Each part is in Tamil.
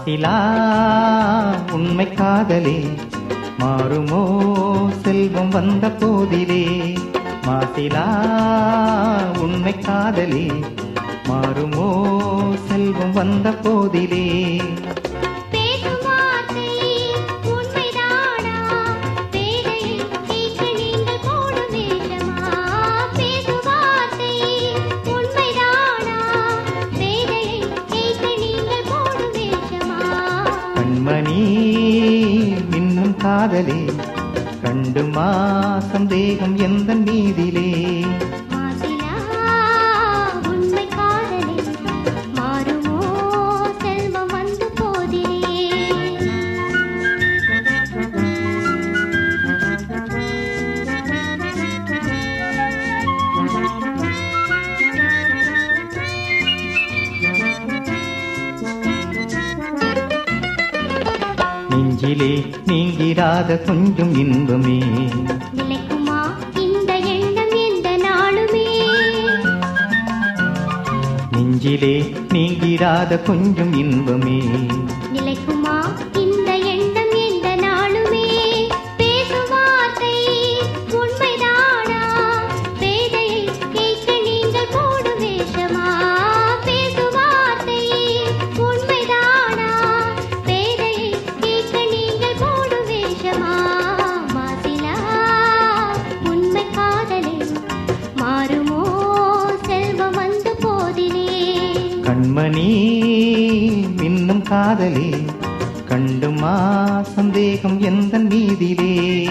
மாசிலா உண்மை காதலே மாறுமோ செல்வம் வந்த போதிலே மாசிலா உண்மை காதலே மாறுமோ செல்வம் வந்த போதிலே பேசும் வார்த்தை உண்மைதானா பேதையை கேட்க நீங்கள் போடும் வேஷமா பேசும் வார்த்தை உண்மைதானா பேதையை கேட்க நீங்கள் போடும் வேஷமா கண்மணி மின்னும் காதலே கண்டுமா சந்தேகம் எந்த மீதிலே மாசிலா உண்மை காதலே மாறுமோ செல்வம் வந்து போதிலே நெஞ்சிலே நீங்கிராத கொஞ்சம் இன்பமே நிலைக்குமா இந்த எண்ணம் எந்த நாளுமே நெஞ்சிலே நீங்கிராத கொஞ்சம் இன்பமே நிலைக்குமா இந்த எண்ணம் எந்த நாளுமே பேசும் வார்த்தை உண்மைதானா பேதையை கேட்க நீங்கள் போடும் வேஷமா பேசும் வார்த்தை உண்மைதானா பேதையை கேட்க நீங்கள் போடும் வேஷமா மாசிலா உண்மை காதலே மாறுமோ செல்வம் வந்து போதிலே கண்மணி மின்னும் காதலே கண்டுமா சந்தேகம் எந்த மீதிலே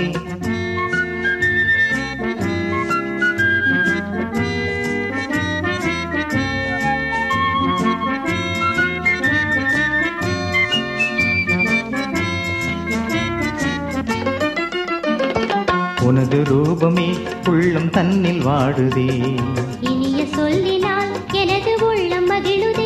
உனது ரூபமே உள்ளம் தன்னில் வாடுதே இனிய சொல்லினால் எனது உள்ளம் மகிழுதே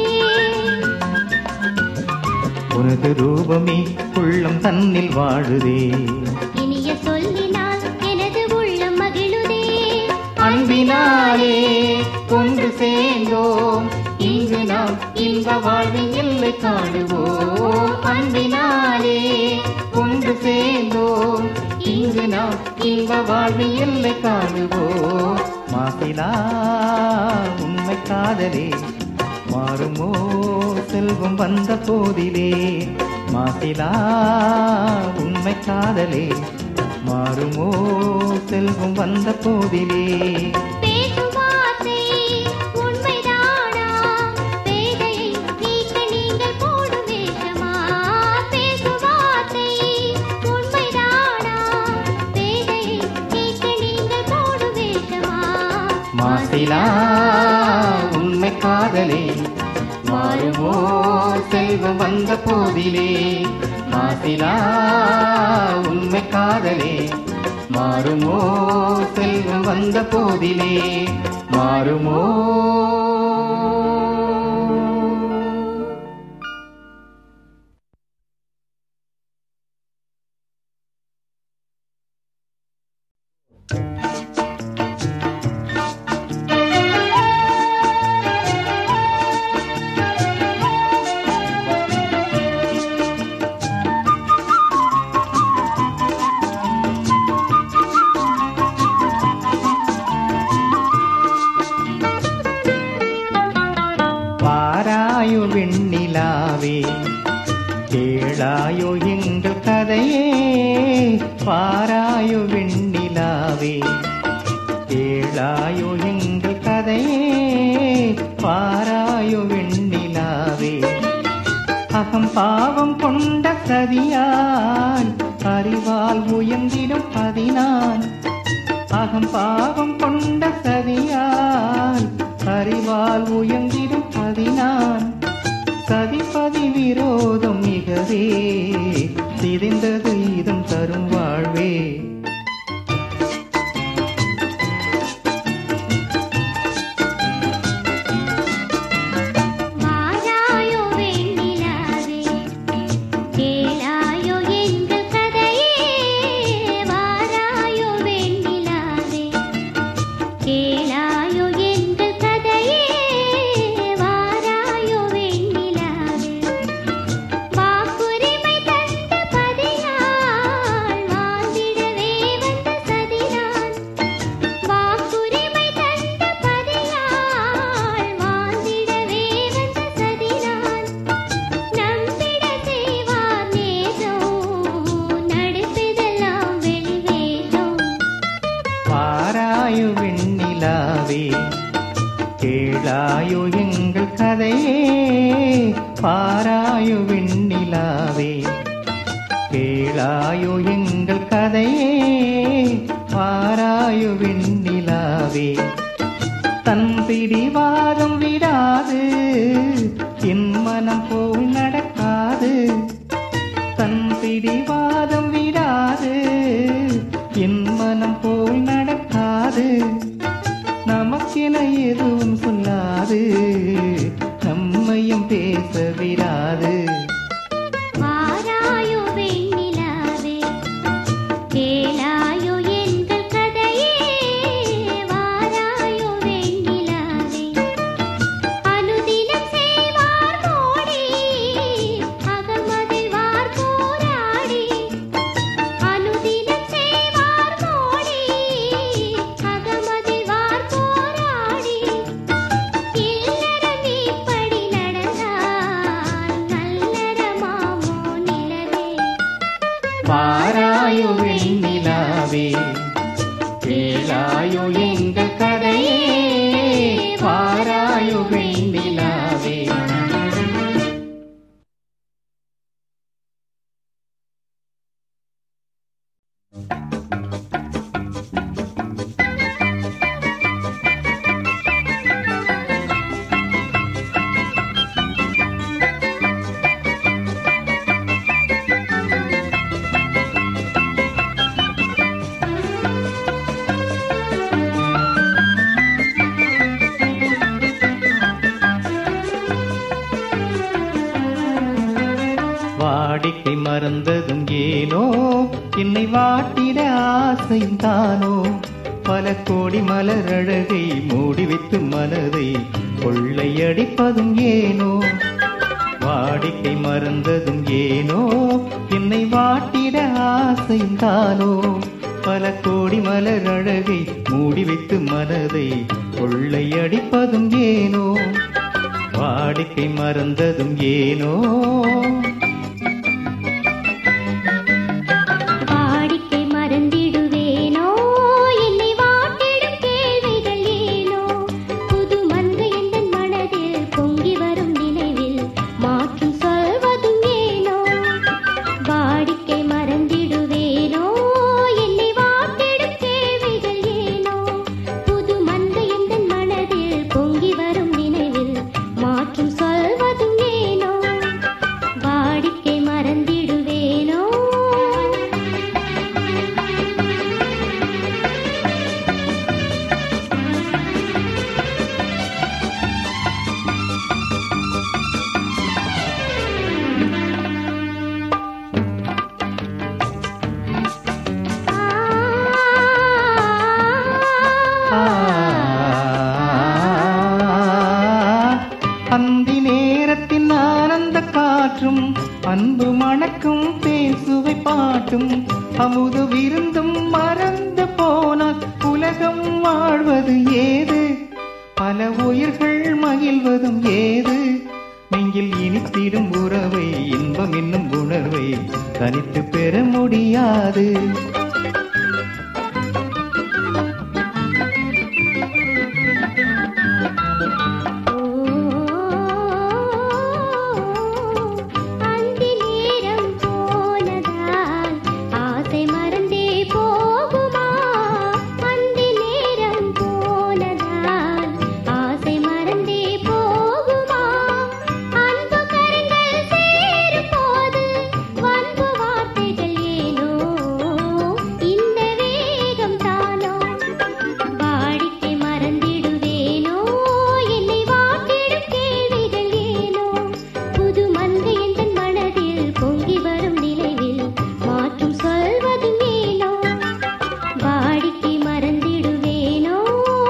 உனது ரூபமே உள்ளம் தன்னில் வாழுதே இனிய சொல்லினால் எனது உள்ளம் மகிழுதே அன்பினாலே கொண்டு சேர்ந்தோம் இங்கு நாம் இன்ப வாழ்வின் எல்லை காணுவோம் அன்பினாலே கொண்டு சேர்ந்தோம் இங்கு நாம் இன்ப வாழ்வின் எல்லை காணுவோம் மாசிலா உண்மை காதலே மாறுமோ செல்வம் வந்த போதிலே மாசிலா உண்மை காதலே மாறுமோ செல்வம் வந்த போதிலே பேசும் வார்த்தை உண்மைதானா பேதையை நீக்க நீங்கள் போடும் வேஷமா பேசும் வார்த்தை உண்மைதானா பேதையை நீக்க நீங்கள் போடும் வேஷமா மாசிலா உண்மை காதலே மாறுமோ செல்வம் வந்த போதிலே மாசிலா உண்மை காதலே மாறுமோ செல்வம் வந்த போதிலே மாறுமோ பாராயோ வெண்ணிலாவே கேளாயோ எங்கள் கதையே பாராயோ வெண்ணிலாவே கேளாயோ எங்கள் கதையே பாராயோ வெண்ணிலாவே அகம் பாவம் கொண்ட சதியான் அறிவால் உயர்ந்திடும் பதினான் அகம் பாவம் கொண்ட சதியால் அறிவால் உயர்ந்திடும் பதினான் சதிபதி விரோதம் மிகவே சிதைந்தது இதம் தரும் வாழ்வே வாராயோ வெண்ணிலாவே கேளாயோ எங்கள் கதையே வாராயோ வெண்ணிலாவே கேளாயோ எங்கள் கதையே வாராயோ வெண்ணிலாவே வெண்ணிலாவே கேளாயோ எங்கள் கதையே பாராயோ வெண்ணிலாவே கேளாயோ எங்கள் கதையே பாராயோ வெண்ணிலாவே தன் பிடிவாதம் விடாது என் மனம் போல் நடக்காது தன் பிடிவாதம் விடாது என் மனம் போல் நடக்காது நமக்கென எதுவும் சொல்லாது நம்மையும் பேச விடாது வாராயோ வெண்ணிலாவே கேளாயோ எங்கள் கதையே வாராயோ வெண்ணிலாவே அனுதினம் செய்வார் கோடி அகமதில் வார் போராடி அனுதினம் செய்வார் கோடி அகமதில் வார் போராடி இல்லறம் இப்படி நடந்தால் நல்லறமாமோ நிலவே பாராயோ வெண்ணிலாவே கேளாயோ எங்கள் கதையே பாராயோ வெண்ணிலாவே வாடிக்கை மறந்ததும் ஏனோ என்னை வாட்டிட ஆசையும் தானோ பல கோடி மலர் அழகை மூடி வைத்து மனதை கொள்ளையடிப்பதும் ஏனோ வாடிக்கை மறந்ததும் ஏனோ என்னை வாட்டிட ஆசையும் தானோ பல கோடி மலர் அழகை மூடி வைத்து மனதை கொள்ளையடிப்பதும் ஏனோ வாடிக்கை மறந்ததும் ஏனோ வாடிக்கை மறந்திடுவேனோ என்னை வாட்டிடும் கேள்விகள் ஏனோ புது மங்கை எந்தன் மனதில் பொங்கி வரும் நினைவில் மாற்றும் சொல்வதும் ஏனோ வாடிக்கை மறந்திடுவேனோ என்னை வாட்டிடும் கேள்விகள் ஏனோ புது மங்கை எந்தன் மனதில் பொங்கி வரும் நினைவில் மாற்றும் சொல்வதும் ஏனோ வாடிக்கை மறந்திடுவேனோ ஆ, அந்தி நேரத்தின் ஆனந்த காற்றும் அன்பு மணக்கும் பேசுவை பாட்டும் அமுது விருந்தும் மறந்து போனால் உலகம் வாழ்வது ஏது பல உயிர்கள் மகிழ்வதும் ஏது நெஞ்சில் இனித்திடும் உறவை இன்பம் என்னும் உணர்வை தனித்து பெற முடியாது அந்தி நேரம் போனதால் ஆசை மறந்தே போகுமா அந்தி நேரம் போனதால் ஆசை மறந்தே போகுமா அன்பு கரங்கள் சேரும் போது வன்பு வார்த்தைகள் ஏனோ இந்த வேகம் தானோ வாடிக்கை மறந்திடுவேனோ என்னை வாட்டிடும் கேள்விகள் ஏனோ புது மங்கை எந்தன் மனதில் பொங்கி வரும் நிலைவில் மாற்றும் சொல்வதும் ஏனோ வாடிக்கை மறந்திடுவேனோ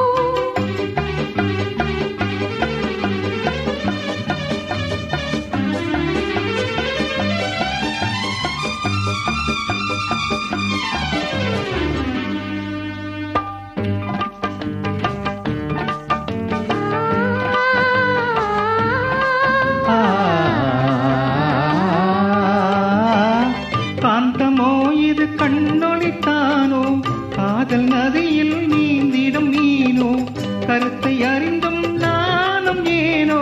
ஆ, காந்தமோ இது கண்ணொளித்தானோ காதல் நதியில் நீந்திடும் மீனோ கருத்தை அறிந்தும் நானும் ஏனோ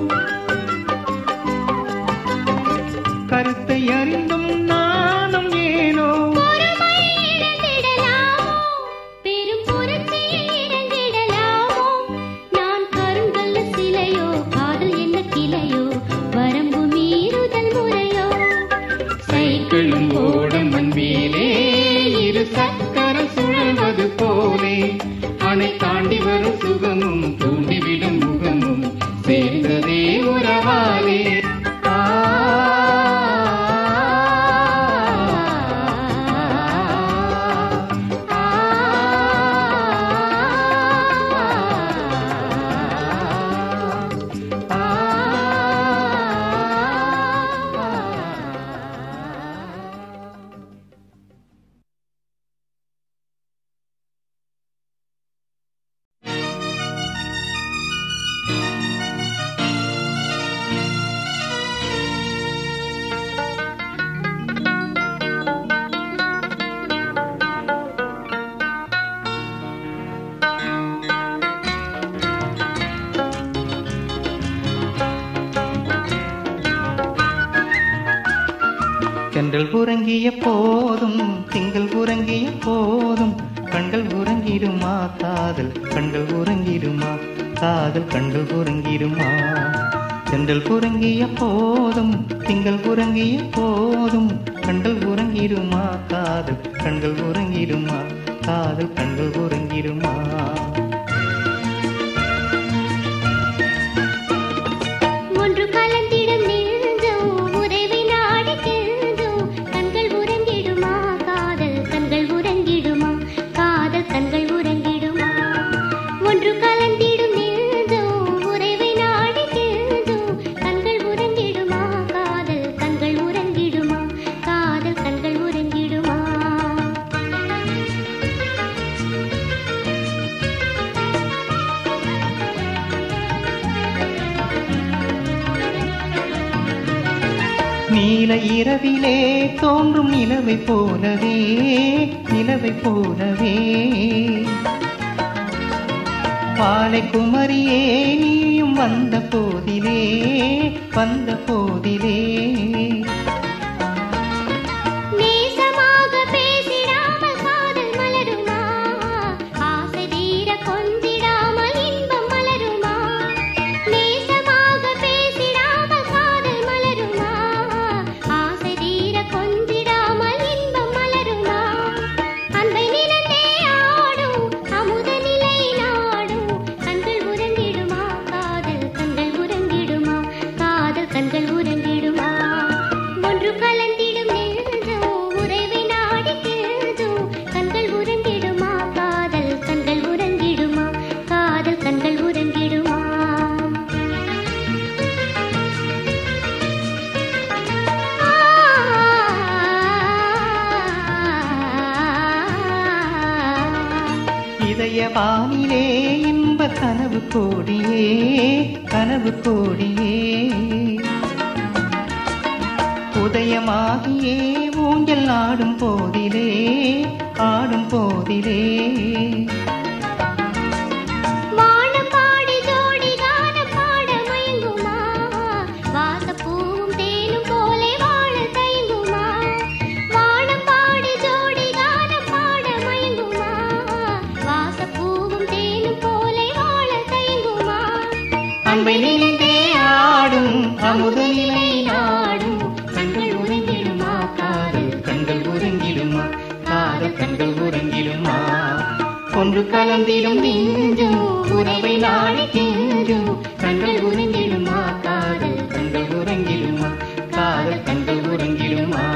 கருத்தை அறிந்தும் நானும் ஏனோ பொறுமை இழந்திடலாமோ பெரும் புரட்சியை இறங்கிடலாமோ நான் கருங்கல்ல சிலையோ காதல் என்ன கிளையோ வரம்பு மீறுதல் முறையோ சைக்கிளும் ஓடும் மண்மேலே இரு சக்கரம் சுழல்வது போலே அணை தாண்டி வரும் சுகமும் தூண்டிவிடும் முகமும் சேர்ந்ததே உறவாலே ஆ, ஆ, ஆ, ஆ. தென்றல் உறங்கிய போதும் திங்கள் உறங்கிய போதும் கண்கள் உறங்கிடுமா காதல் கண்கள் உறங்கிடுமா காதல் கண்கள் உறங்கிடுமா தென்றல் உறங்கிய போதும் திங்கள் உறங்கிய போதும் கண்கள் உறங்கிடுமா காதல் கண்கள் உறங்கிடுமா காதல் கண்கள் உறங்கிடுமா ஒன்று கலந்திடும் நெஞ்சம் உறவை நாடி கெஞ்சும் கண்கள் உறங்கிடுமா காதல் கண்கள் உறங்கிடுமா காதல் கண்கள் உறங்கிடுமா ஒன்று கலந்திடும் நெஞ்சம் உறவை நாடி கெஞ்சும் கண்கள் உறங்கிடுமா காதல் கண்கள் உறங்கிடுமா காதல் கண்கள் உறங்கிடுமா நீல இரவிலே தோன்றும் நிலவை போலவே நிலவை போலவே பாலை குமரியே நீயும் வந்த போதிலே வந்த போதிலே நேசமாக பேசிடாமல் காதல் மலருமா ஆசை தீர கொஞ்சிடாமல் இன்பம் மலருமா நேசமாக பேசிடாமல் காதல் மலருமா ஆசை தீர கொஞ்சிடாமல் இன்பம் மலருமா அன்பை நிலந்தே ஆடும் அமுத நிலை நாடும் கண்கள் உறங்கிடுமா காதல் கண்கள் உறங்கிடுமா காதல் கண்கள் உறங்கிடுமா ஒன்று கலந்திடும் நெஞ்சம் உறைவை நாடி கெஞ்சும் கண்கள் உறங்கிடுமா காதல் கண்கள் உறங்கிடுமா காதல் கண்கள் உறங்கிடுமா இதய வானிலே இன்ப கனவு கோடியே கனவு கோடியே உதயமாகியே ஊஞ்சல் ஆடும் போதிலே ஆடும் போதிலே வானம் பாடி ஜோடி கானம் பாட மயங்குமா வாசப்பூவும் தேனும் போலே வாழ தயங்குமா வானம் பாடி ஜோடி கானம் பாட மயங்குமா வாசப்பூவும் தேனும் போலே வாழ தயங்குமா அன்பை நினைந்தே ஆடும் அமுத நிலை நாடும் கண்கள் உறங்கிடுமா காதல் கண்கள் உறங்கிடுமா காதல் கண்கள் உறங்கிடுமா ஒன்று கலந்திடும் நெஞ்சும் உறவை நாடி கெஞ்சும் கண்கள் உறங்கிடுமா காதல் கண்கள் உறங்கிடுமா காதல் கண்கள் உறங்கிடுமா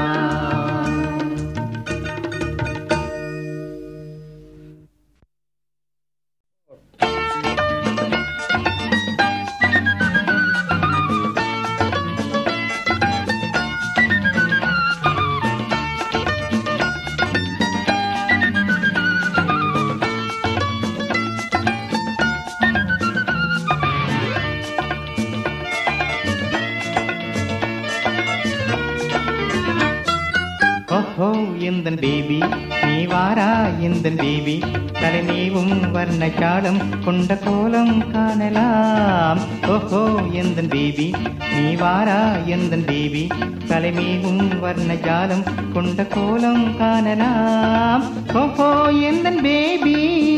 எந்தன் பேபி நீ வாரா எந்தன் பேபி தலைநீவும் வர்ண காலம் கொண்ட கோலம் காணலாம் ஓஹோ எந்தன் பேபி நீ வாரா எந்தன் பேபி தலைமீவும் வர்ண ஜாலம் கொண்ட கோலம் காணலாம் ஓஹோ எந்தன் பேபி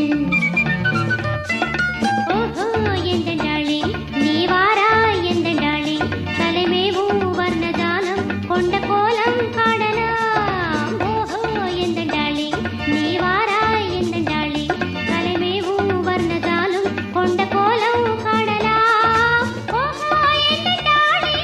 ஓஹோ எந்த டாளி நீ வாரா எந்த டாளி தலைமேவும் வர்ணஜாலம் கொண்ட கோலம் காணலாம் ஓஹோ எந்த டாளி நீ வாரா எந்த டாளி தலைமேவும் வர்ணஜாலம் கொண்ட கோலம் காணலாம் ஓஹோ எந்த டாளி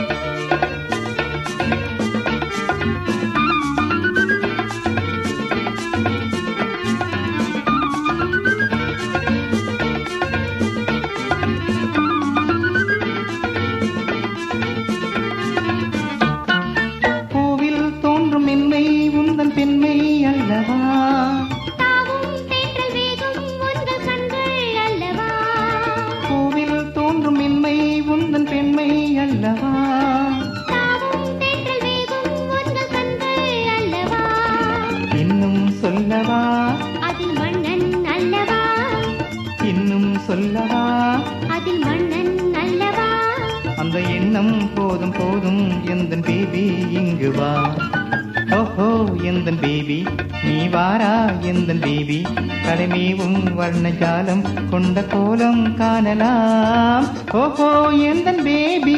பூவில் தோன்றும் மென்மை உந்தன் பெண்மை அல்லவா தாவும் தேற்றல் வேகும் உங்கள் கண்கள் அல்லவா பூவில் தோன்றும் மென்மை உந்தன் பெண்மை அல்லவா தாவும் தேற்றல் வேகும் உங்கள் கண்கள் அல்லவா இன்னும் சொல்லவா அதில் மன்னன் அல்லவா இன்னும் சொல்லவா அதில் மன்னன் அல்லவா அந்த எண்ணம் போதும் போதும் எந்தன் பேபி இங்கு வா ஓஹோ எந்தன் பேபி நீ வாரா எந்தன் பேபி தலைமேவும் வர்ண ஜாலம் கொண்ட கோலம் காணலாம் ஓஹோ எந்தன் பேபி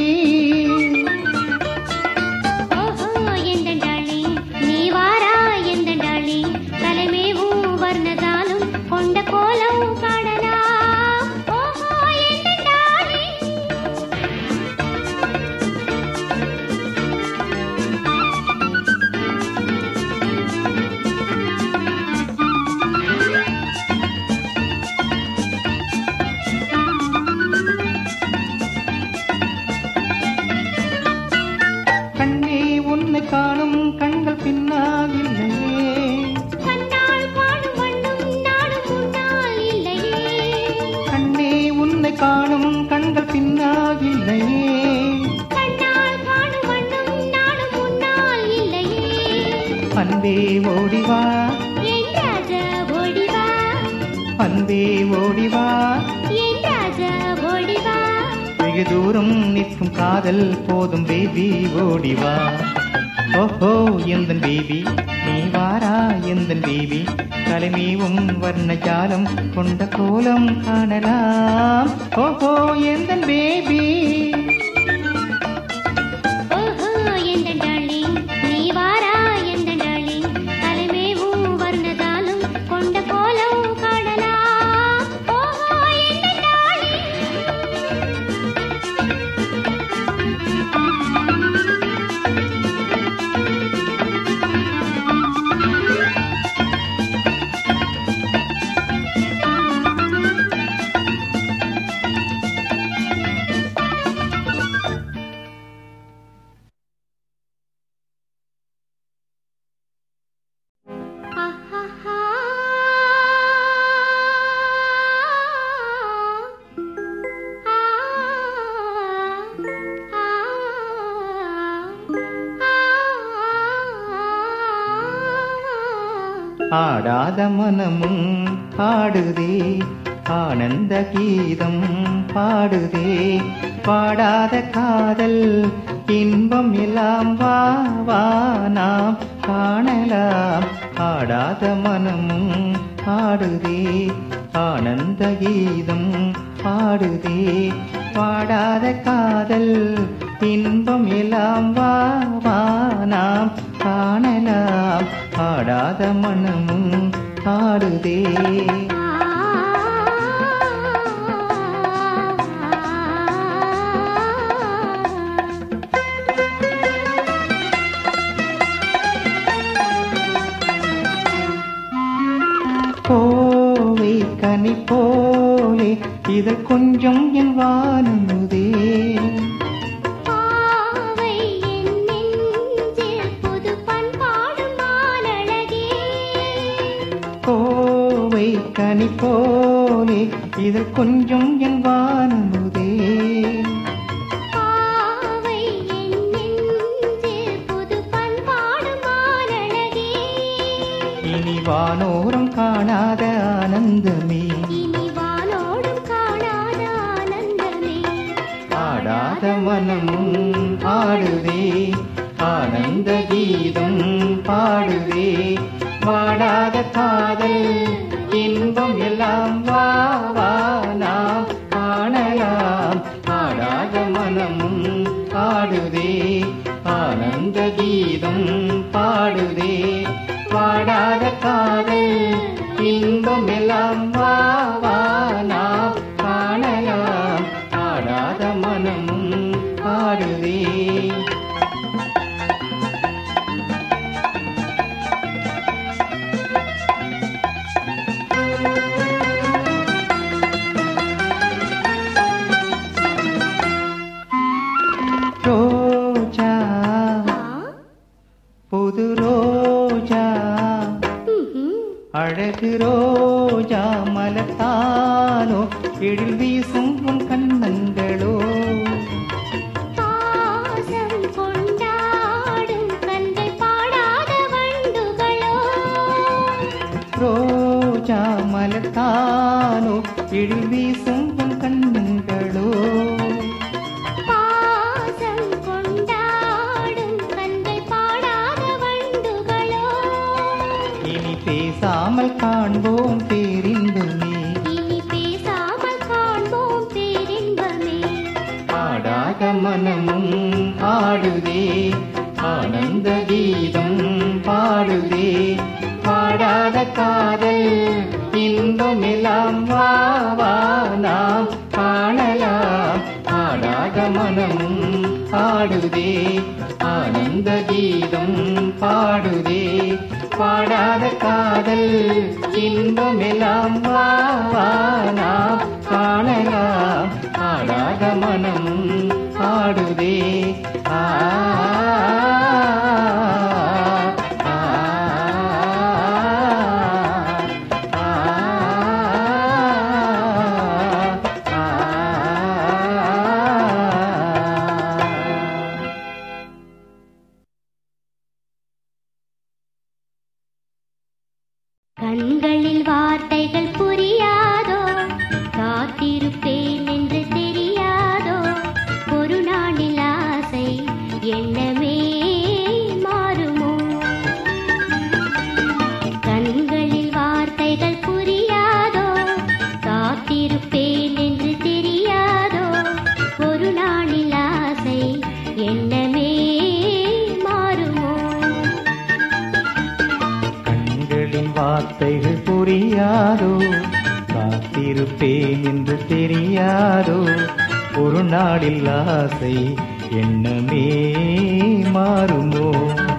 ஓஹோ எந்த டாளி நீ வாரா எந்த டாளி தலைமேவும் வர்ணதாலும் கொண்ட கோலம் காணலாம் ஓஹோ எந்த டாளி கண்ணே உன்னை காணும் கண்கள் பின்னால் இல்லையே கண்ணால் காணும் வண்ணம் நானும் முன்னால் இல்லையே கண்ணே உன்னை காணும் கண்கள் பின்னால் இல்லையே கண்ணால் காணும் வண்ணம் நானும் முன்னால் இல்லையே அன்பே ஓடிவா என் ராஜா ஓடிவா அன்பே ஓடிவா என் ராஜா ஓடிவா வெகு தூரம் நிற்கும் காதல் போதும் பேபி ஓடிவா ஓஹோ எந்தன் பேபி நீ வாரா எந்தன் பேபி தலைமீவும் வர்ண ஜாலம் கொண்ட கோலம் காணலாம் ஓஹோ எந்தன் பேபி ஓஹோ எந்த டாளி நீ வாரா எந்த டாளி தலைமேவும் வர்ணதாலும் கொண்ட கோலம் காணலாம் ஓஹோ எந்த டாளி ஆஹாஹா. ஆ, ஆ, ஆ. ஆடாத மனமும் ஆடுதே ஆனந்த கீதம் பாடுதே பாடாத காதல் இன்பம் எல்லாம் வா வா நாம் காணலாம் ஆடாத மனமும் ஆடுதே ஆனந்த கீதம் பாடுதே பாடாத காதல் இன்பம் எல்லாம் வா வா நாம் காணலாம் ஆடாத மனமும் ஆடுதே கோவை கனி போலே இதழ் கொஞ்சம் என் வானமுதே பாவை என் நெஞ்சில் புது பண்பாடும் மாலழகே கோவை கனி போலே இதழ் கொஞ்சம் என் வானமுதே பாவை என் நெஞ்சில் புது பண்பாடும் மாலழகே வானோரம் காணாத ஆனந்தமே இனி வானோடும் காணாத ஆனந்தமே ஆடாத மனமும் ஆடுதே ஆனந்த கீதம் பாடுதே வாடாத காதல் இன்பம் எல்லாம் வா வா நாம் காணலாம் ஆடாத மனமும் ஆடுதே ஆனந்த கீதம் பாடுதே வாடாத காதல் இன்பம் எல்லாம் வா வா நாம் காணலாம் ஆடாத மனமும் ஆடுதே ரோஜா ஆ புது ரோஜா ம்ஹும். அழகு ரோஜா மலத்தானோ எழில் வீசும் உன் கண்ணங்களோ பாசம் கொண்டாடும் கண்கள் பாடாத வண்டுகளோ ரோஜா மலத்தானோ எழில் வீசும் உன் கண்ணங்களோ பாசம் கொண்டாடும் கண்கள் பாடாத வண்டுகளோ இனி பேசாமல் காண்போம் பேரின்பமே இனி பேசாமல் காண்போம் பேரின்பமே ஆடாத மனமும் ஆடுதே ஆனந்த கீதம் பாடுதே பாடாத காதல் இன்பம் எல்லாம் வா வா நாம் காணலாம் ஆடாத மனமும் ஆடுதே ஆனந்த கீதம் பாடுதே பாடாத காதல் இன்பம் எல்லாம் வா வா நாம் காணலாம் ஆடாத மனமும் ஆடுதே ஆ ஆ, ஆ, ஆ. கண்களில் வார்த்தைகள் புரியாதோ காத்திருப்பேன் என்று தெரியாதோ ஒரு நாளில் ஆசை எண்ணமே மாறுமோ கண்களில் வார்த்தைகள் புரியாதோ காத்திருப்பேன் என்று தெரியாதோ ஒரு நாளில் ஆசை எண்ணமே மாறுமோ கண்களின் வார்த்தைகள் புரியாதோ காத்திருப்பேன் என்று தெரியாதோ ஒரு நாளில் ஆசை எண்ணமே மாறுமோ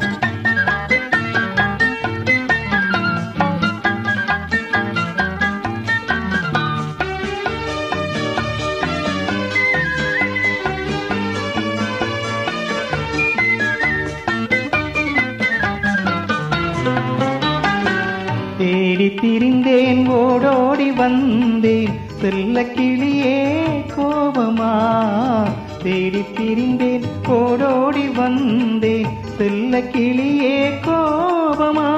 தேடி திரிந்தேன் ஓடோடி வந்தேன் செல்ல கிளியே கோபமா தேடி திரிந்தேன் ஓடோடி வந்தேன் செல்ல கிளியே கோபமா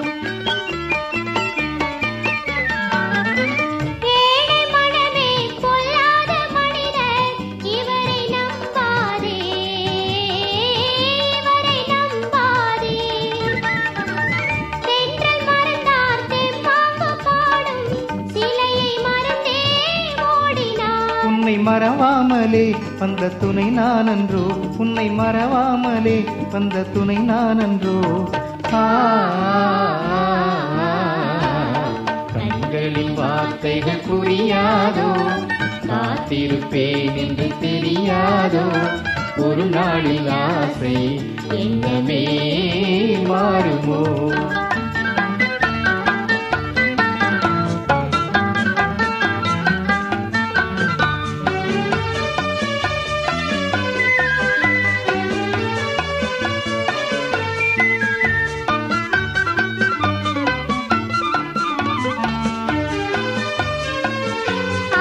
ஏழை மனமே பொல்லாத மனிதர் இவரை நம்பாதே இவரை நம்பாதே தென்றல் மறந்தார் தெம்மாங்கு பாடும் சிலையை மறந்தே ஓடினார் உன்னை மறவாமலே வந்த துணை நானன்றோ உன்னை மறவாமலே வந்த துணை நானன்றோ ஆ, கண்களின் வார்த்தைகள் புரியாதோ காத்திருப்பேன் என்று தெரியாதோ ஒரு நாளில் ஆசை எண்ணமே மாறுமோ ஆ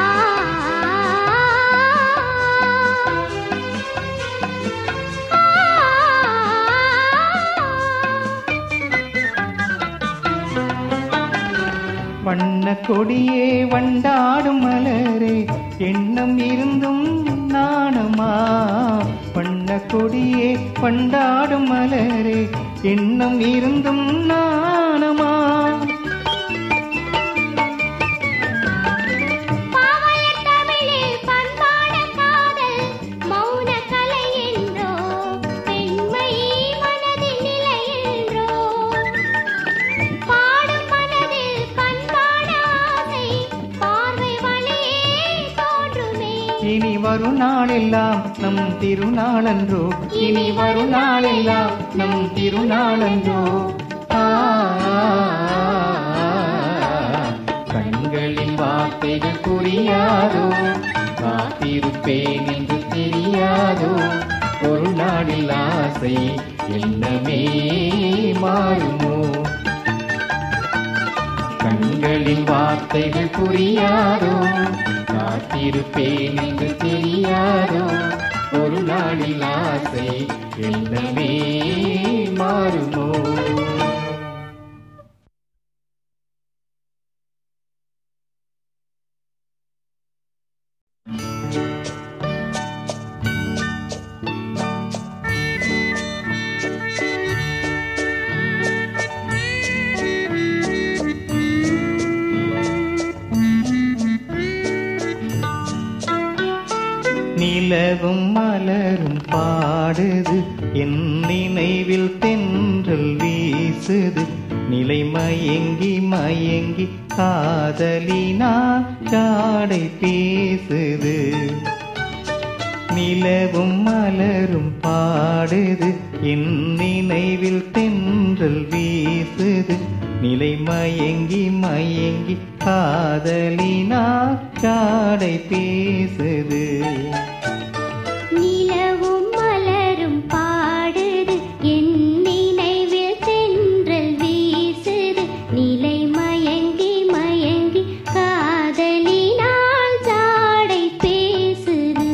ஆ வண்ண கொடியே வண்டாடும் மலரே எண்ணம் இருந்தும் நாணமா வண்ண கொடியே வண்டாடும் மலரே எண்ணம் இருந்தும் நாணமா பாவலர் தமிழில் பண்பான காதல் மௌன கலை என்றோ பெண்மை மனதின் நிலை என்றோ பாடும் மனதில் பண்பான ஆசை பார்வை வழியே தோன்றுமே இனி வரும் நாளெல்லாம் நம் திருநாளன்றோ இனி வரும் நாளெல்லாம் நம் திருநாளன்றோ ஆ, கண்களின் வார்த்தைகள் புரியாதோ காத்திருப்பேன் என்று தெரியாதோ ஒரு நாளில் ஆசை என்னமே மாறுமோ கண்களின் வார்த்தைகள் புரியாதோ காத்திருப்பேன் என்று தெரியாதோ ஒரு நாளில் ஆசை என்னமே மாறுமோ நிலவும் மலரும் பாடுது என் நினைவில் தென்றல் வீசுது நிலை மயங்கி மயங்கி காதலினா காடை பேசுது நிலவும் மலரும் பாடுது என் நினைவில் தென்றல் வீசுது நிலை மயங்கி மயங்கி காதலினா காடை பேசுது நிலவும் மலரும் பாடுது என் நினைவில் தென்றல் வீசுது நிலை மயங்கி மயங்கி காதலினால் ஜாடை பேசுது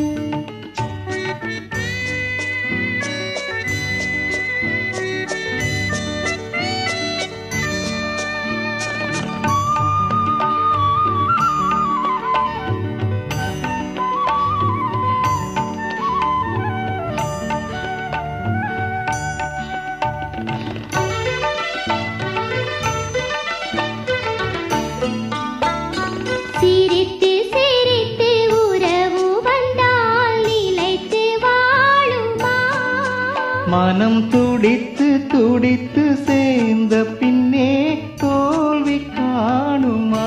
சிரித்து சிரித்து உறவு வந்தால் நிலைத்து வாழுமா மனம் துடித்து துடித்து சேர்ந்த பின்னே தோல்வி காணுமா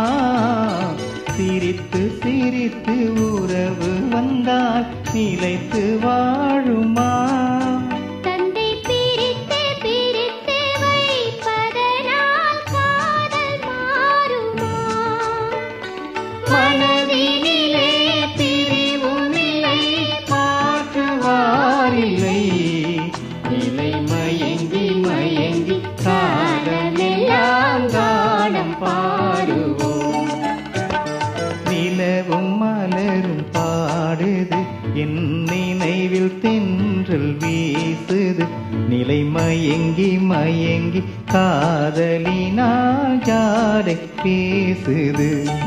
சிரித்து சிரித்து உறவு வந்தால் நிலைத்து வாழுமா தந்தை பிரித்து பிரித்து வைப்பதனால் காதல் மாறுமா மனதினிலே பிரிவும் இல்லை மாற்றுவாரில்லை நிலை மயங்கி மயங்கி காலமெல்லாம் காலம் பாடுவோம் நிலவும் மலரும் பாடுது என் நினைவில் தென்றல் வீசுது நிலை மயங்கி மயங்கி காதலினால் ஜாடை பேசுது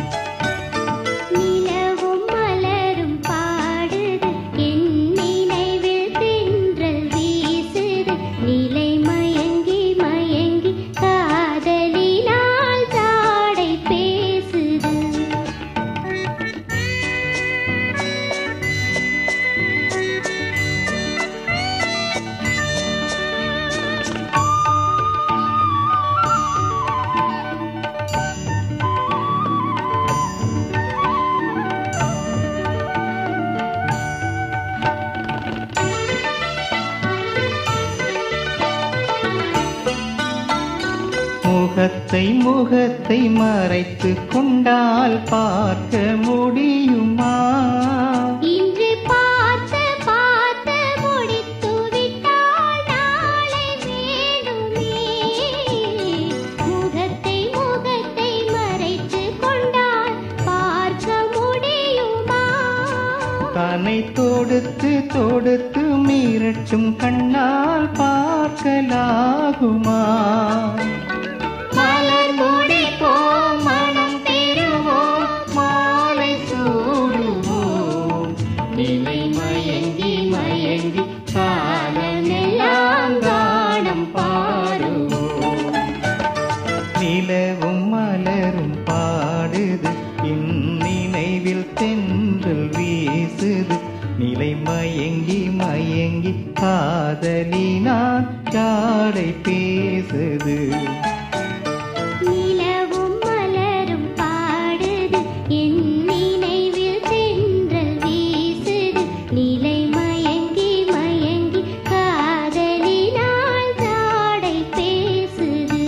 நிலவும் மலரும் பாடுது என் நினைவில் தென்றல் வீசுது நிலை மயங்கி மயங்கி காதலினால் ஜாடை பேசுது முகத்தை முகத்தை மறைத்து கொண்டால் பார்க்க முடியுமா இன்று பார்த்து பார்த்து முடித்து விட்டால் நாளை வேண்டுமே முகத்தை முகத்தை மறைத்து கொண்டால் பார்க்க முடியுமா கனை தொடுத்து தொடுத்து மீறட்டும் கண்ணால் பார்க்கலாகுமா மலர் முடி போமா பாடுது என் நினைவில் தென்றல் வீசுது நிலை மயங்கி மயங்கி காதலினான் ஜாடை பேசுது நிலவும் மலரும் பாடுது என் நினைவில் தென்றல் வீசுது நிலை மயங்கி மயங்கி காதலினால் ஜாடை பேசுது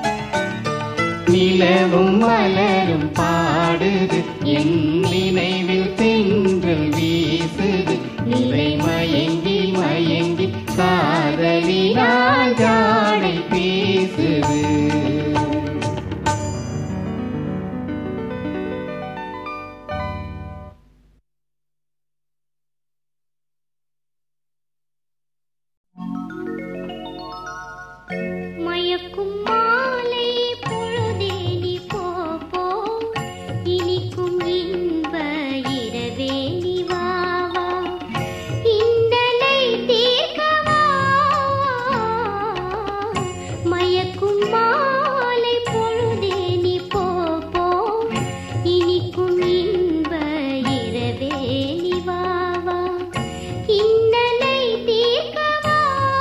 நிலவும் மலரும் பாடுது என் நினைவில் தென்றல் வீசுது நிலை மயங்கி மயங்கி காதலினால் ஜாடை பேசுது மயக்கும் மாலை பொழுதே நீ போ போ இனிக்கும் இன்ப இரவே நீ வா வா இந்தலை தீர்க்கவா மயக்கும் மாலை பொழுதே நீ போ போ இனிக்கும் இன்ப இரவே நீ வா வா இந்தலை தீர்க்கவா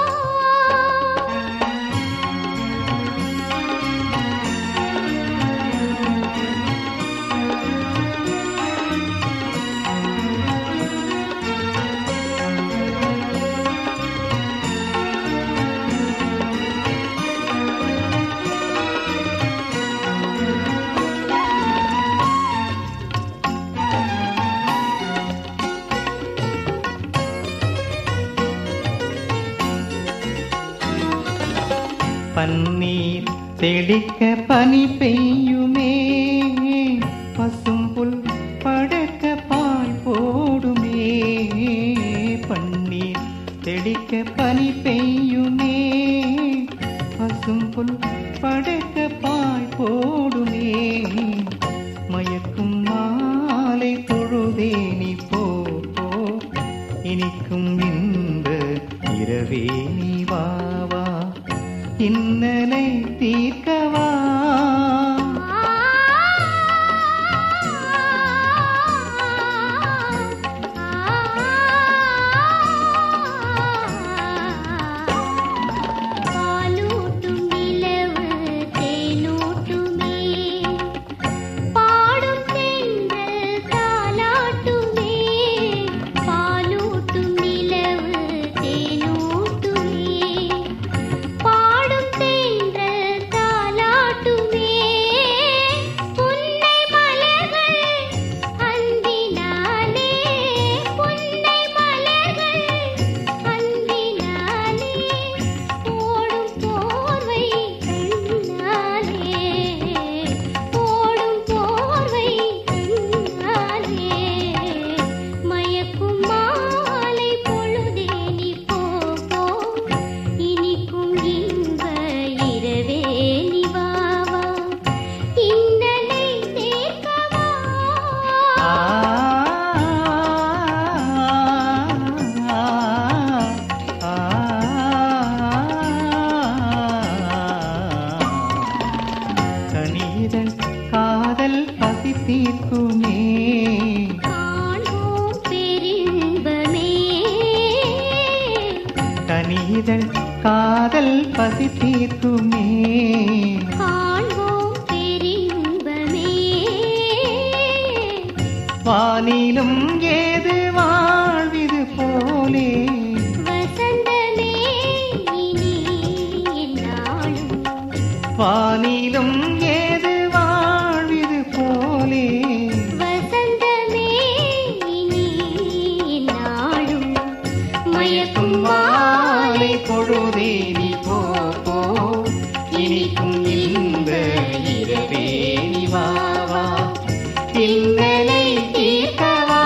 பன்னீர் தெளிக்க பனி பெய்யுமே பசும் புல் படக்க பால் போடுமே பன்னீர் தெளிக்க பனி பெய்யுமே பசும் புல் படக்க பால் போடுமே மயக்கும் மாலை பொழுதே நீ போ போ இனிக்கும் இந்த இரவே நீ வா வா இன்னலை தீர்க்கவா பாலூட்டும் நிலவு தேனூட்டுமே பாடும் தென்றல் தாலாட்டுமே பாலூட்டும் நிலவு தேனூட்டுமே பாடும் தென்றல் தாலாட்டுமே புன்னை மலர்கள் அன்பினாலே புன்னை மலர்கள் அன்பினாலே போடும் போர்வை கண்ணாலே போடும் போர்வை கண்ணாலே மயக்கும் மாலை பொழுதே நீ போ போ இனிக்கும் இன்ப இரவே நீ வா வா இன்னலை சேர்க்கவா கனிதல் காதல் பசி தீர்க்குமே காண்போம் பெரின்பமே கனிதல் காதல் பசி தீர்க்குமே காண்போம் பெரின்பமே வானிலும் ஏது வாழ்விது போலே வசந்தமே இனி என்னாலும் வானிலும் ஏது வாழ்விது போலே வசந்தமே இனி என்னாலும் மயக்கும் வாலை பொழுதே நீ போ போ இனிக்கும் இந்த இரவே நீ வா வா இன்னலை தீர்க்கவா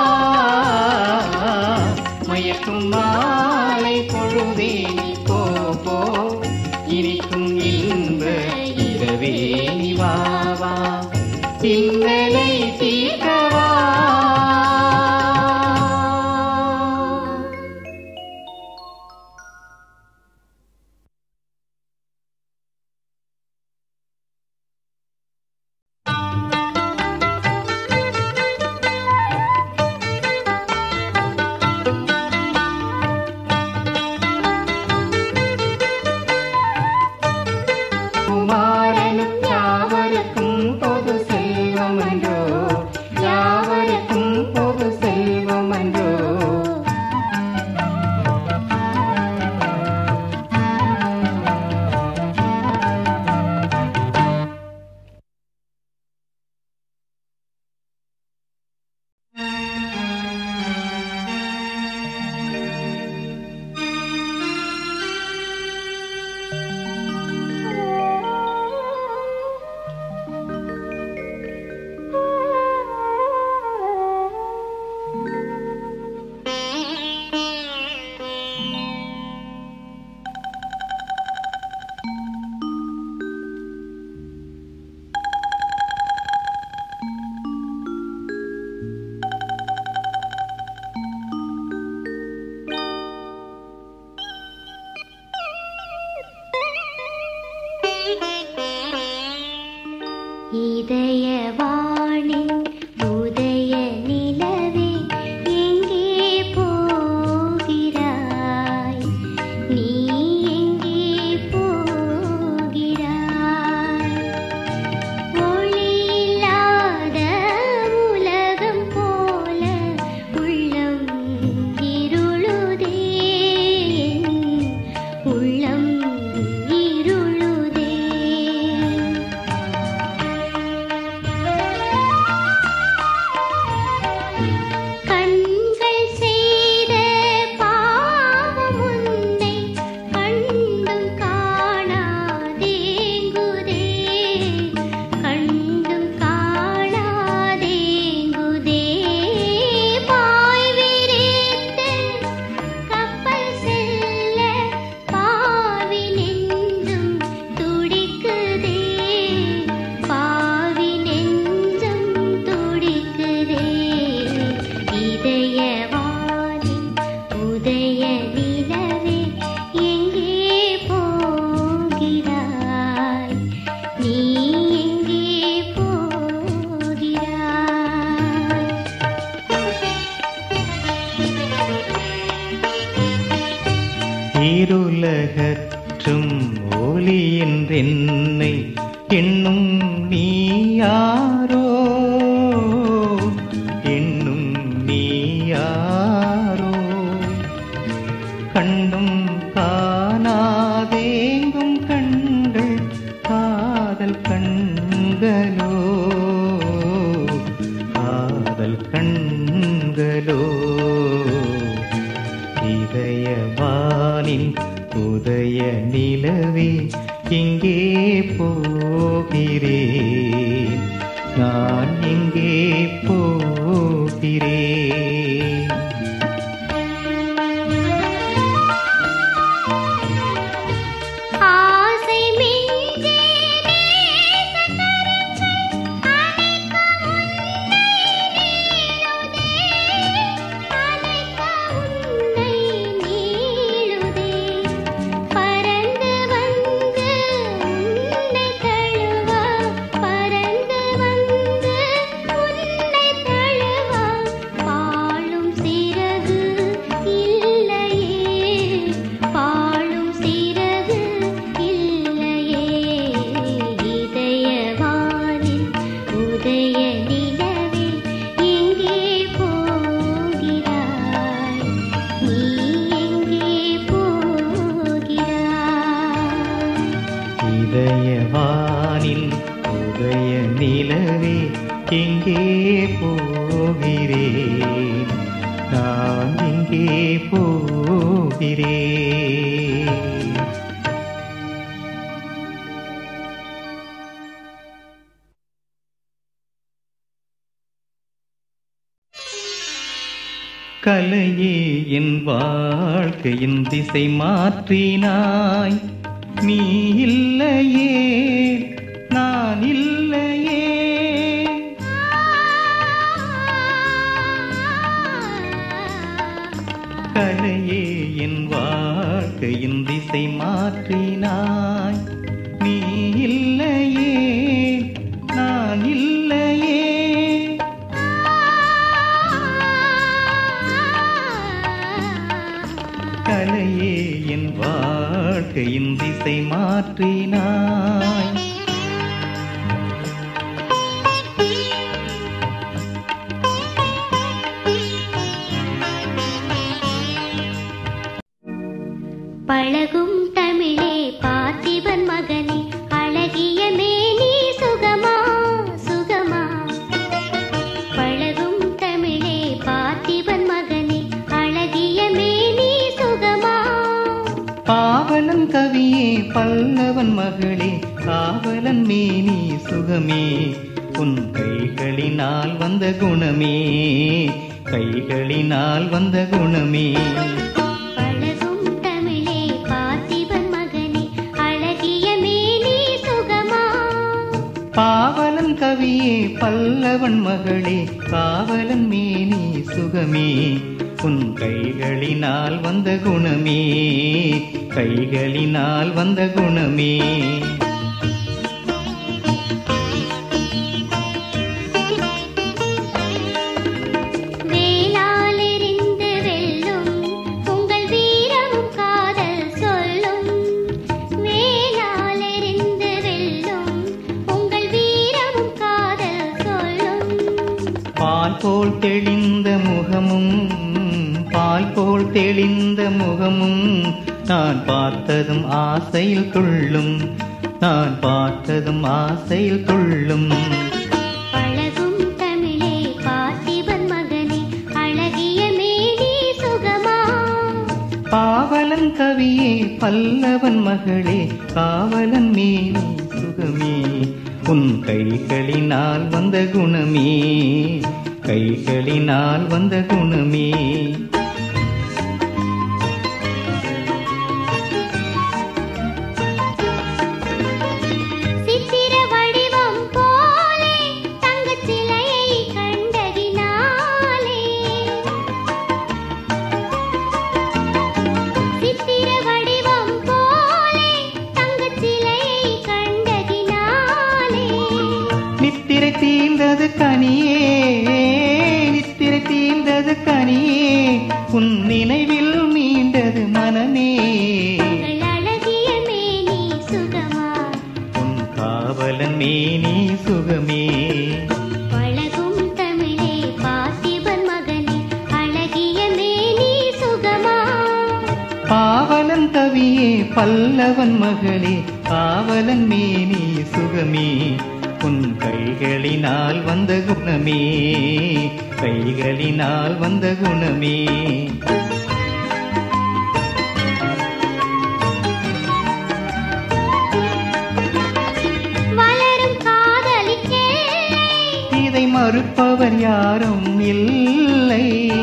மயக்கும் மாலை பொழுதே நீ போ போ இனிக்கும் இந்த இரவே நீ வா வா இன்னலை தீர்க்கவா ஆ இதயவாணின் உதய நிலவே எங்கே போகிறாய் நீ எங்கே போகிறாய் ஒளியில்லாத உலகம் போல உள்ளம் இருளுதே உள்ளம் இருளுதே கண்கள் செய்த பாவம் உன்னை கண்டும் காணாதேங்குதே கண்டும் காணாதேங்குதே பாய் விரித்து கப்பல் செல்ல பாவி நெஞ்சும் துடிக்குதே பாவி நெஞ்சும் துடிக்குதே இதயவானின் உதய நிலவே எங்கே போகிறாய் நீ எங்கே போகிறாய் இருளகற்றும் ஒளி என்றென்னை எண்ணும் நீ யாரோ எண்ணும் நீ யாரோ கண்டும் காணாதேங்கும் கண்கள் காதல் கண்களோ காதல் கண்களோ இதயவானின் உதய நிலவே எங்கே போகிறேன் நான் எங்கே போகிறேன் ஆசை மிஞ்சே நேசக்கரங்கள் அணைக்க உன்னை நீளுதே பறந்து வந்து உன்னை தழுவா பறந்து வந்து உன்னை தழுவா பாழும் சிறகு இல்லையே பாழும் சிறகு இல்லையே இதயவானின் உதய நிலவே எங்கே போகிறாய் நீ எங்கே போகிறாய் இதயவானில் உதய நிலவே எங்கே போகிறேன் நான் எங்கே போகிறேன் கலையே என் வாழ்க்கையின் திசை மாற்றினாய் நீ இல்லையே நான் இல்லையே கலையே என் வாழ்க்கையின் திசை மாற்றினாய் நீ இல்லையே நான் இல்லையே கலையே என் வாழ்க்கையின் திசை மாற்றினாய் பழகும் தமிழே பார்த்திபன் மகனே அழகிய மேனி சுகமா சுகமா பழகும் தமிழே பார்த்திபன் மகனே அழகிய மேனி சுகமா பாவலன் கவியே பல்லவன் மகளே காவலன் மேனி சுகமே உன் கைகளினால் வந்த குணமே கைகளினால் வந்த குணமே பழகும் தமிழே பார்த்திபன் மகனே அழகிய மேனி சுகமா பாவலன் கவியே பல்லவன் மகளே காவலன் மேனி சுகமே உன் கைகளினால் வந்த குணமே கைகளினால் வந்த குணமே பால் போல் தெளிந்த முகமும் பால் போல் தெளிந்த முகமும் நான் பார்த்ததும் ஆசையில் துள்ளும் நான் பார்த்ததும் ஆசையில் துள்ளும் அழகும் தமிழே பார்த்திபன் மகனே அழகிய மேனி சுகமா பாவலன் கவியே பல்லவன் மகளே காவலன் மேனி சுகமே உன் கைகளினால் வந்த குணமே கைகளினால் வந்த குணமே சித்திர வடிவம் போலே தங்கச் சிலையை கண்டதினாலே சித்திர வடிவம் போலே தங்கச் சிலையை கண்டதினாலே நித்திரை தீர்ந்தது கனியே நித்திரை தீர்ந்தது கனியே உன் நினைவில் மீண்டது மனமே உங்கள் அழகிய மேனி சுகமா உன் காவலன் மேனி சுகமே பழகும் தமிழே பார்த்திபன் மகனே அழகிய மேனி சுகமா பாவலன் கவியே பல்லவன் மகளே காவலன் மேனி சுகமே உன் கைகளினால் வந்த குணமே கைகளினால் வந்த குணமே வளரும் காதலிக்கே இதை மறுப்பவர் யாரும் இல்லை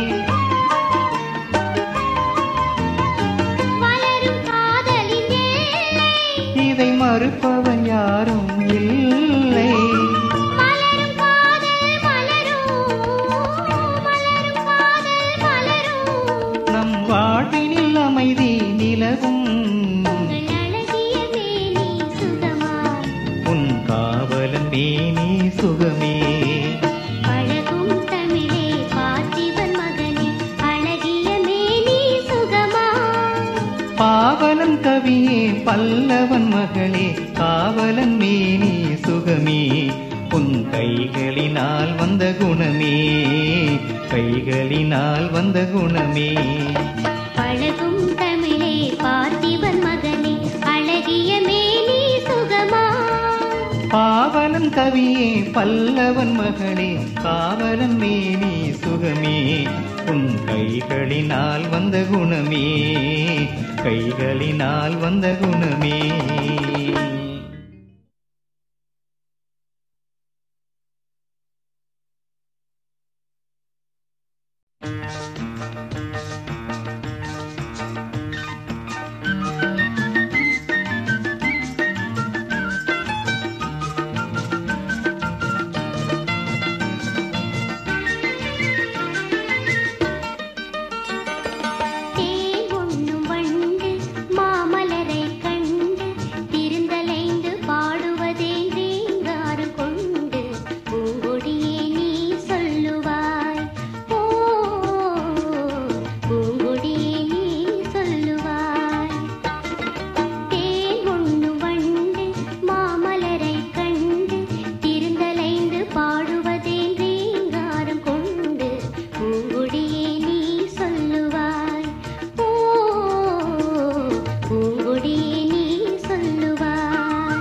வளரும் காதலினே இதை மறுப்பவர் யாரும் இல்லை மலரும் காதல் மலரும் மலரும் காதல் மலரும் நம் வாழ்வினில் அமைதி நிலவும் உங்கள் அழகிய மேனி சுகமா உன் காவலன் மேனி சுகமே பழகும் தமிழே பார்த்திபன் மகனே அழகிய மேனி சுகமா பாவலன் கவியே பல்லவன் மகளே காவலன் மேனி சுகமே உன் கைகளினால் வந்த குணமே கைகளினால் வந்த குணமே பழகும் தமிழே பார்த்திபன் மகனே அழகிய மேனி சுகமா பாவலன் கவியே பல்லவன் மகளே காவலன் மேனி சுகமே உன் கைகளினால் வந்த குணமே கைகளினால் வந்த குணமே தேன் உண்ணும் வண்டு மாமலரை கண்டு திருந்தலைந்து பாடுவதேன் ரீங்காறு கொண்டு பூங்கொடியே நீ சொல்லுவாய் ஓ பூங்கொடியே நீ சொல்லுவாய் தேன் உண்ணும் வண்டு மாமலரை கண்டு திருந்தலைந்து பாடுவதேன் ரீங்காரம் கொண்டு பூங்கொடியே நீ சொல்லுவாய் ஓ பூங்கொடியே நீ சொல்லுவாய்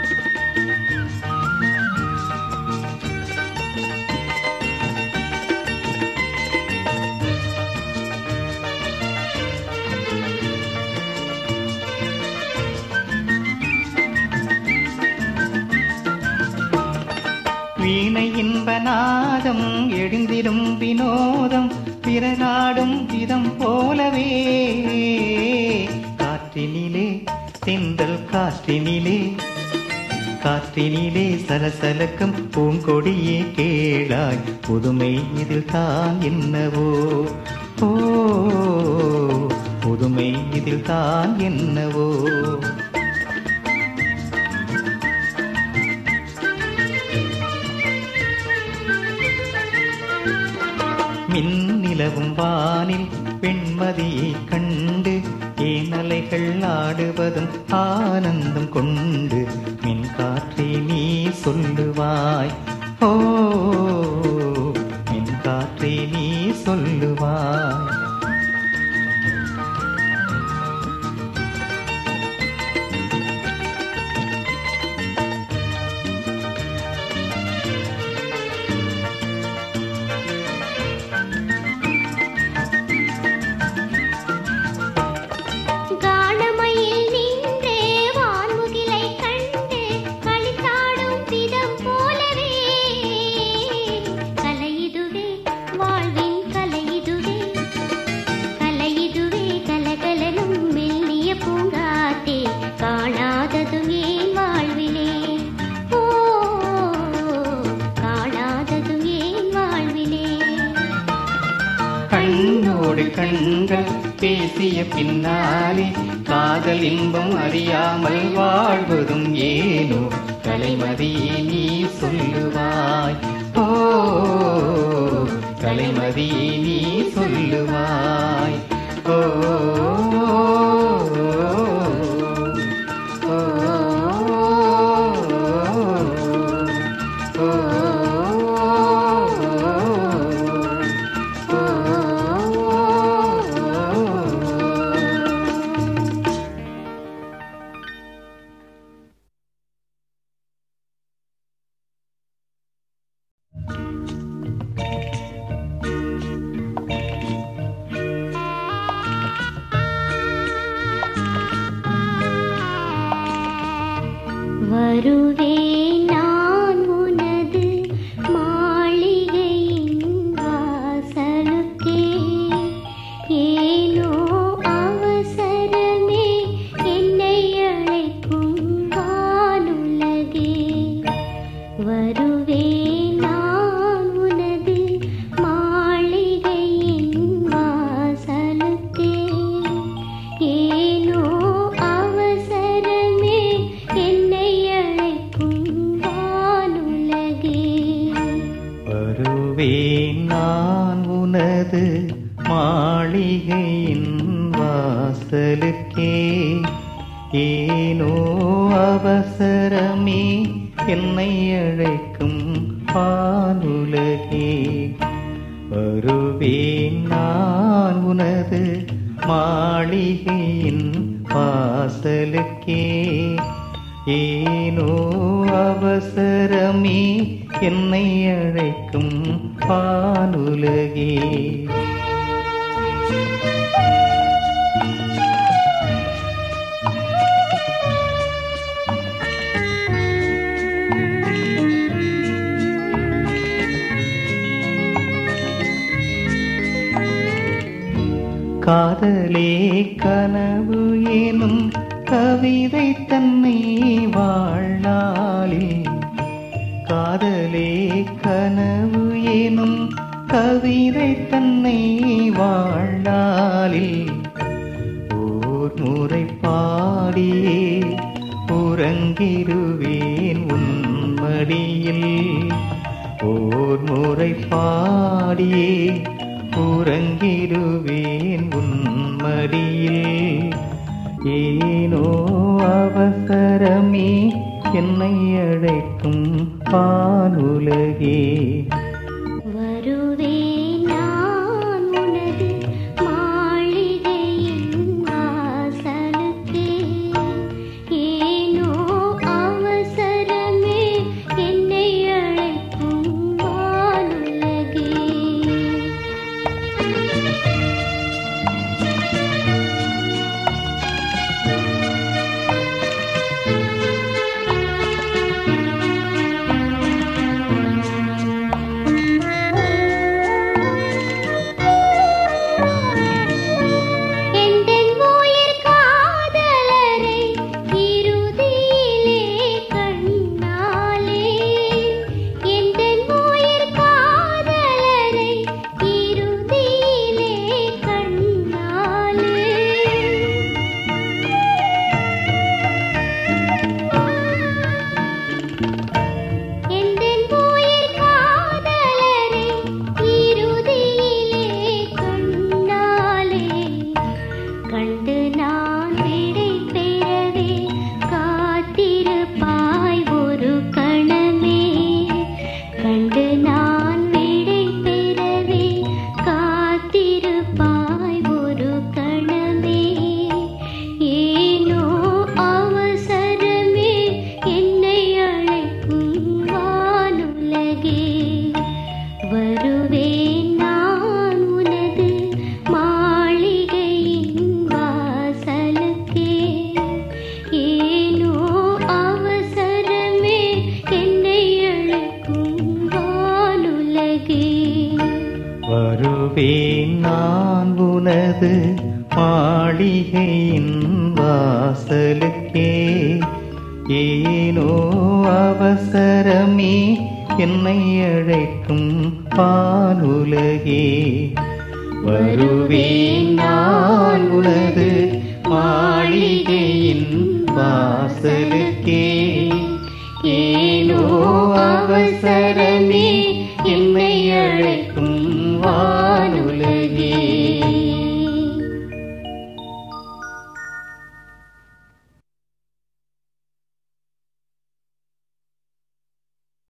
வீணை இன்ப நாதம் எழுந்திடும் வினோதம் பிறநாடும் விதம் போலவே காற்றினிலே தென்றல் காற்றினிலே காற்றினிலே சலசலக்கம் பூங்கொடியே கேளாய் புதுமை இதில் தான் என்னவோ ஓ புதுமை இதில் தான் என்னவோ மின்னிலவும் வானில் பெண்மதியை கண்டு ஏனலைகள் ஆடுவதும் ஆனந்தம் கொண்டு மின் காற்றே நீ சொல்லுவாய் ஓ மின் சொல்லுவாய் கானமையில் நின்றே வான்முகிலை கண்டு களித்தாடும் விதம் போலவே கலையிதுவே வாழ்வின் கலையிதுவே கலையிதுவே கலகலனும் மெல்லிய பூங்காத்தே காணாததும் ஏன் வாழ்விலே ஓ காணாததும் ஏன் வாழ்விலே கண்ணோடு கண்கள் பேசிய பின்னாலே காதல் இன்பம் அறியாமல் வாழ்வதும் ஏனோ கலைமதியே நீ சொல்லுவாய் ஓ கலைமதியே நீ சொல்லுவாய் ஓ ஓ, ஓ, வருவேன் நான் உனது மாளிகையின் வாசலுக்கே ஏனோ அவசரமே என்னை அழைக்கும் வானுலகே வருவேன் நான் உனது மாளிகையின் வாசலுக்கே ஏனோ அவசரமே என்னை அழைக்கும் வானுலகே வருவேன் நான் உனது மாளிகையின் வாசலுக்கே ஏனோ அவசரமே என்னை அழைக்கும் பானுலகே வருவேன் நான் உனது மாளிகையின் வாசலுக்கே ஏனோ அவசரமே என்னை அழைக்கும் பானுலகே காதலே கனவு எனும் கவிதை தன்னை வாழ்நாளில் காதலே கனவு எனும் கவிதை தன்னை வாழ்நாளில் ஓர் முறை பாடியே உறங்கிடுவேன் உன்மடியில் ஓர் முறை பாடியே உறங்கிடுவேன் உன்மடியில் ஏனோ அவசரமே என்னை அழைக்கும் பானுலகே வருவேன் நான் உனது மாளிகையின் வாசலுக்கே ஏனோ அவசரமே என்னை அழைக்கும் வானுலகே வருவேன் நான் உனது மாளிகையின் வாசலுக்கே ஏனோ அவசரமே என்னை அழைக்கும் பாலுலகே வருவேன் நான் உனது மாளிகையின் வாசலுக்கே ஏனோ அவசர